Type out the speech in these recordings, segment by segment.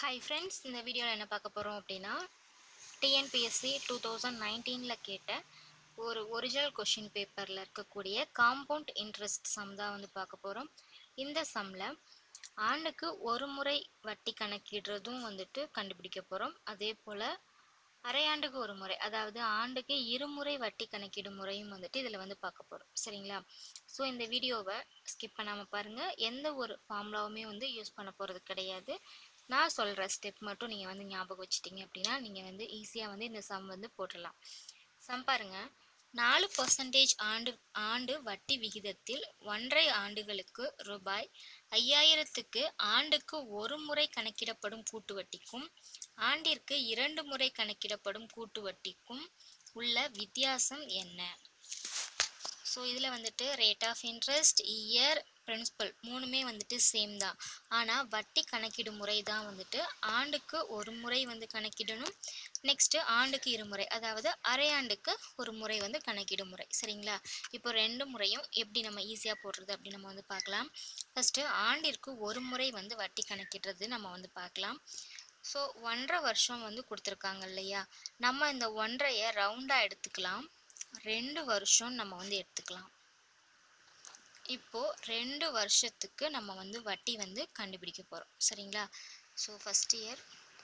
hi friends இந்த வீடியோவில் என்ன பார்க்க போகிறோம் அப்படின்னா டிஎன்பிஎஸ்சி டூ தௌசண்ட் நைன்டீனில் கேட்ட ஒரு ஒரிஜினல் கொஷின் பேப்பரில் இருக்கக்கூடிய காம்பவுண்ட் இன்ட்ரெஸ்ட் சம் தான் வந்து பார்க்க போகிறோம் இந்த சம்மில் ஆண்டுக்கு ஒரு முறை வட்டி கணக்கிடுறதும் வந்துட்டு கண்டுபிடிக்க போகிறோம் அதே போல் அரையாண்டுக்கு ஒரு முறை அதாவது ஆண்டுக்கு இருமுறை வட்டி கணக்கிடும் முறையும் வந்துட்டு இதில் வந்து பார்க்க போகிறோம் சரிங்களா ஸோ இந்த வீடியோவை ஸ்கிப் பண்ணாமல் பாருங்கள் எந்த ஒரு ஃபார்முலாவுமே வந்து யூஸ் பண்ண போகிறது கிடையாது நான் சொல்கிற ஸ்டெப் மட்டும் நீங்கள் வந்து ஞாபகம் வச்சிட்டிங்க அப்படின்னா நீங்கள் வந்து ஈஸியாக வந்து இந்த சம் வந்து போட்டுடலாம் சம் பாருங்க நாலு பர்சன்டேஜ் ஆண்டு ஆண்டு வட்டி விகிதத்தில் ஒன்றரை ஆண்டுகளுக்கு ரூபாய் ஐயாயிரத்துக்கு ஆண்டுக்கு ஒரு முறை கணக்கிடப்படும் கூட்டு வட்டிக்கும் ஆண்டிற்கு இரண்டு முறை கணக்கிடப்படும் கூட்டு வட்டிக்கும் உள்ள வித்தியாசம் என்ன ஸோ இதில் வந்துட்டு rate of interest year principal மூணுமே வந்துட்டு சேம் தான் ஆனால் வட்டி கணக்கிடும் முறை தான் வந்துட்டு ஆண்டுக்கு ஒரு முறை வந்து கணக்கிடணும் நெக்ஸ்ட்டு ஆண்டுக்கு இருமுறை அதாவது அரையாண்டுக்கு ஒரு முறை வந்து கணக்கிடும் முறை சரிங்களா இப்போ ரெண்டு முறையும் எப்படி நம்ம ஈஸியாக போடுறது அப்படின்னு நம்ம வந்து பார்க்கலாம் ஃபஸ்ட்டு ஆண்டிற்கு ஒரு முறை வந்து வட்டி கணக்கிடுறது நம்ம வந்து பார்க்கலாம் ஸோ ஒன்றரை வருஷம் வந்து கொடுத்துருக்காங்க இல்லையா நம்ம இந்த ஒன்றையை ரவுண்டாக எடுத்துக்கலாம் ரெண்டு வருஷம் நம்ம வந்து எடுத்துக்கலாம் இப்போ ரெண்டு வருஷத்துக்கு நம்ம வந்து வட்டி வந்து கண்டுபிடிக்க போகிறோம் சரிங்களா so first year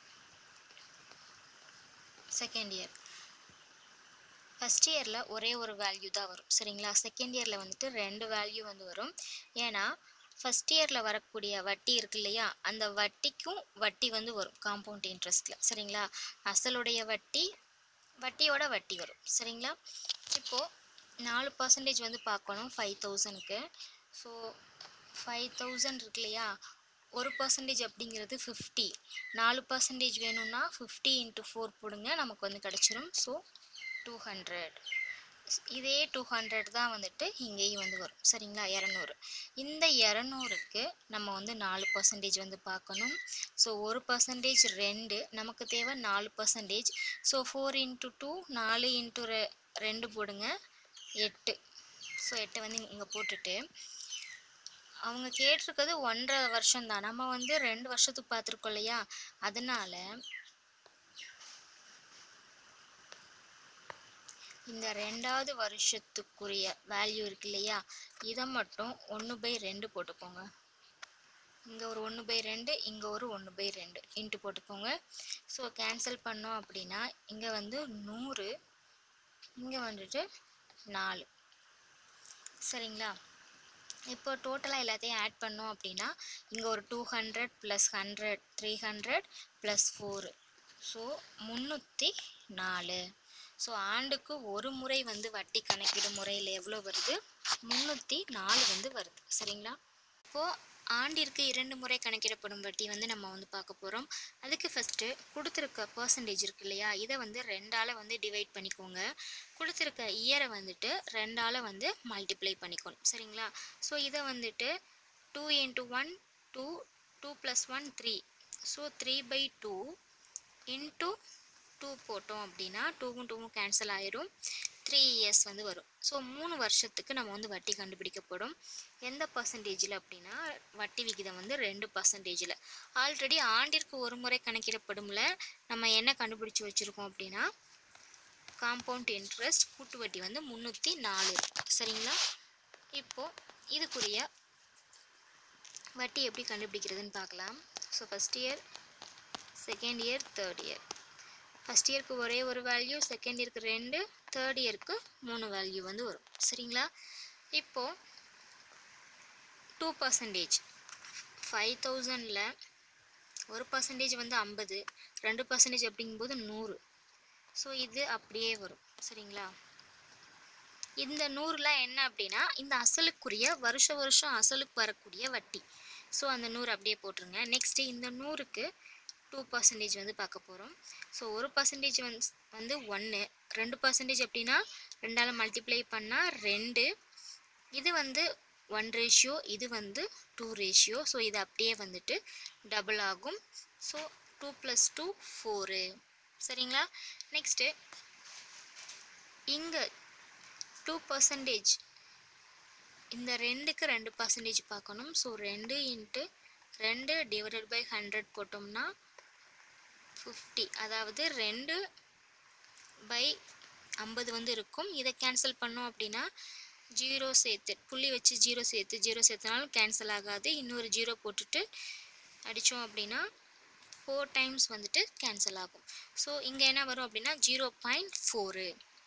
second year first இயரில் ஒரே ஒரு வேல்யூ தான் வரும் சரிங்களா செகண்ட் இயரில் வந்துட்டு ரெண்டு வேல்யூ வந்து வரும் ஏன்னா ஃபஸ்ட் இயரில் வரக்கூடிய வட்டி இருக்கு இல்லையா அந்த வட்டிக்கும் வட்டி வந்து வரும் காம்பவுண்ட் இன்ட்ரெஸ்ட்டில் சரிங்களா அசலுடைய வட்டி வட்டியோட வட்டி வரும் சரிங்களா இப்போது நாலு பர்சன்டேஜ் வந்து பார்க்கணும் ஃபைவ் தௌசண்ட்க்கு ஸோ ஃபைவ் தௌசண்ட் இருக்கு இல்லையா ஒரு பர்சன்டேஜ் அப்படிங்கிறது ஃபிஃப்டி நாலு பர்சன்டேஜ் வேணும்னா ஃபிஃப்டி இன்ட்டு ஃபோர் போடுங்க நமக்கு வந்து கிடச்சிரும் ஸோ டூ ஹண்ட்ரட் இதே டூ ஹண்ட்ரட் தான் வந்துட்டு இங்கேயும் வந்து வரும் சரிங்களா இரநூறு இந்த இரநூறுக்கு நம்ம வந்து நாலு பர்சன்டேஜ் வந்து பார்க்கணும் ஸோ ஒரு பர்சன்டேஜ் ரெண்டு நமக்கு தேவை நாலு percentage so four into two நாலு இன்ட்டு ரெ ரெண்டு போடுங்க எட்டு ஸோ எட்டு வந்து இங்கே போட்டுட்டு அவங்க கேட்டிருக்கிறது ஒன்றரை வருஷம் தான் நம்ம வந்து ரெண்டு வருஷத்துக்கு பார்த்துருக்கோம் இல்லையா அதனால இந்த ரெண்டாவது வருஷத்துக்குரிய வேல்யூ இருக்கு இல்லையா இதை மட்டும் ஒன்று பை ரெண்டு போட்டுக்கோங்க இங்கே ஒரு ஒன்று பை ரெண்டு இங்கே ஒரு ஒன்று பை ரெண்டு இன்ட்டு போட்டுக்கோங்க ஸோ கேன்சல் பண்ணோம் அப்படின்னா இங்கே வந்து நூறு இங்கே வந்துட்டு நாலு சரிங்களா இப்போ டோட்டலாக எல்லாத்தையும் ஆட் பண்ணோம் அப்படின்னா இங்கே ஒரு two hundred plus hundred three hundred plus four so முந்நூற்றி நாலு ஸோ ஆண்டுக்கு ஒரு முறை வந்து வட்டி கணக்கிடும் முறையில் எவ்வளோ வருது முந்நூற்றி நாலு வந்து வருது சரிங்களா இப்போது ஆண்டிற்கு இரண்டு முறை கணக்கிடப்படும் வட்டி வந்து நம்ம வந்து பார்க்க போகிறோம் அதுக்கு ஃபஸ்ட்டு கொடுத்துருக்க பர்சன்டேஜ் இருக்கு இல்லையா இதை வந்து ரெண்டால் வந்து டிவைட் பண்ணிக்கோங்க கொடுத்துருக்க இயரை வந்துட்டு ரெண்டால் வந்து மல்டிப்ளை பண்ணிக்கணும் சரிங்களா ஸோ இதை வந்துட்டு two into one two two plus one three so three by two into two போட்டோம் அப்படின்னா டூவும் டூவும் கேன்சல் ஆயிரும் த்ரீ இயர்ஸ் வந்து வரும் ஸோ மூணு வருஷத்துக்கு நம்ம வந்து வட்டி கண்டுபிடிக்கப்படும் எந்த பர்சன்டேஜில் அப்படின்னா வட்டி விகிதம் வந்து ரெண்டு பர்சன்டேஜில் ஆல்ரெடி ஆண்டிற்கு ஒரு முறை கணக்கிடப்படும்ல நம்ம என்ன கண்டுபிடிச்சி வச்சுருக்கோம் அப்படின்னா காம்பவுண்ட் இன்ட்ரெஸ்ட் கூட்டு வட்டி வந்து முந்நூற்றி நாலு சரிங்களா இப்போது இதுக்குரிய வட்டி எப்படி கண்டுபிடிக்கிறதுன்னு பார்க்கலாம் so first year second year third year first இயருக்கு ஒரே ஒரு வேல்யூ செகண்ட் இயருக்கு ரெண்டு தேர்ட் இயருக்கு மூணு வேல்யூ வந்து வரும் சரிங்களா இப்போது டூ பர்சன்டேஜ் ஃபைவ் தௌசண்டில் ஒரு பர்சன்டேஜ் வந்து ஐம்பது ரெண்டு பர்சன்டேஜ் அப்படிங்கும்போது நூறு ஸோ இது அப்படியே வரும் சரிங்களா இந்த நூறில் என்ன அப்படின்னா இந்த அசலுக்குரிய வருஷ வருஷம் அசலுக்கு வரக்கூடிய வட்டி ஸோ அந்த நூறு அப்படியே போட்டுருங்க நெக்ஸ்ட்டு இந்த நூறுக்கு டூ பர்சன்டேஜ் வந்து பார்க்க போகிறோம் ஸோ ஒரு பர்சன்டேஜ் வந்து வந்து ஒன்று ரெண்டு பர்சன்டேஜ் அப்படின்னா ரெண்டால் மல்டிப்ளை பண்ணால் ரெண்டு இது வந்து ஒன் ரேஷியோ இது வந்து டூ ரேஷியோ ஸோ இது அப்படியே வந்துட்டு டபுள் ஆகும் so two plus two four சரிங்களா நெக்ஸ்ட்டு இங்கே டூ பர்சன்டேஜ் இந்த ரெண்டுக்கு ரெண்டு பர்சன்டேஜ் பார்க்கணும் ஸோ ரெண்டு இன்ட்டு ரெண்டு டிவைடட் பை ஹண்ட்ரட் போட்டோம்னா ஃபிஃப்டி அதாவது ரெண்டு பை ஐம்பது வந்து இருக்கும் இதை கேன்சல் பண்ணோம் அப்படின்னா ஜீரோ சேர்த்து புள்ளி வச்சு ஜீரோ சேர்த்து ஜீரோ சேர்த்தனாலும் கேன்சல் ஆகாது இன்னொரு ஜீரோ போட்டுட்டு அடித்தோம் அப்படின்னா ஃபோர் டைம்ஸ் வந்துட்டு கேன்சல் ஆகும் ஸோ இங்கே என்ன வரும் அப்படின்னா ஜீரோ பாயிண்ட் ஃபோரு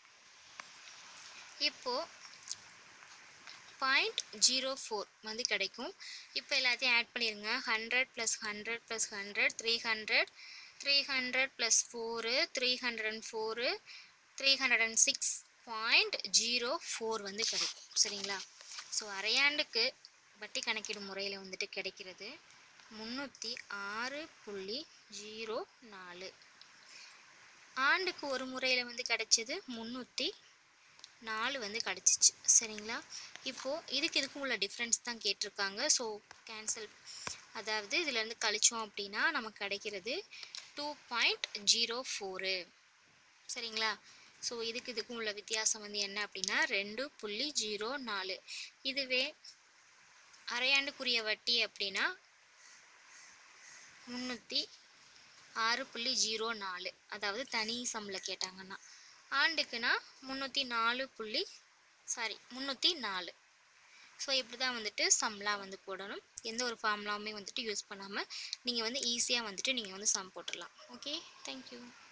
இப்போது பாயிண்ட் ஜீரோ ஃபோர் வந்து கிடைக்கும் இப்போ எல்லாத்தையும் ஆட் பண்ணிடுங்க hundred plus hundred plus hundred three hundred three hundred plus four three hundred and four three hundred and six point zero four வந்து கிடைக்கும் சரிங்களா ஸோ அரையாண்டுக்கு வட்டி கணக்கீடு முறையில் வந்துட்டு கிடைக்கிறது முந்நூற்றி ஆறு புள்ளி ஜீரோ நாலு ஆண்டுக்கு ஒரு முறையில் வந்து கிடைச்சது முந்நூற்றி நாலு வந்து கிடச்சிச்சு சரிங்களா இப்போது இதுக்கு இதுக்கும் உள்ள டிஃப்ரென்ஸ் தான் கேட்டிருக்காங்க ஸோ கேன்சல் அதாவது இதுலேருந்து கழிச்சோம் அப்படின்னா நமக்கு கிடைக்கிறது டூ பாயிண்ட் ஜீரோ ஃபோரு சரிங்களா ஸோ இதுக்கு இதுக்கும் உள்ள வித்தியாசம் வந்து என்ன அப்படின்னா ரெண்டு புள்ளி ஜீரோ நாலு இதுவே அரையாண்டுக்குரிய வட்டி அப்படின்னா முந்நூற்றி ஆறு புள்ளி ஜீரோ நாலு அதாவது தனி சம்மில் கேட்டாங்கன்னா ஆண்டுக்குன்னா முந்நூற்றி நாலு புள்ளி சாரி முந்நூற்றி நாலு ஸோ இப்படி தான் வந்துட்டு சம்லாம் வந்து போடணும் எந்த ஒரு ஃபார்முலாவுமே வந்துட்டு யூஸ் பண்ணாமல் நீங்கள் வந்து ஈஸியாக வந்துட்டு நீங்கள் வந்து சம் போட்டுடலாம் ஓகே தேங்க்யூ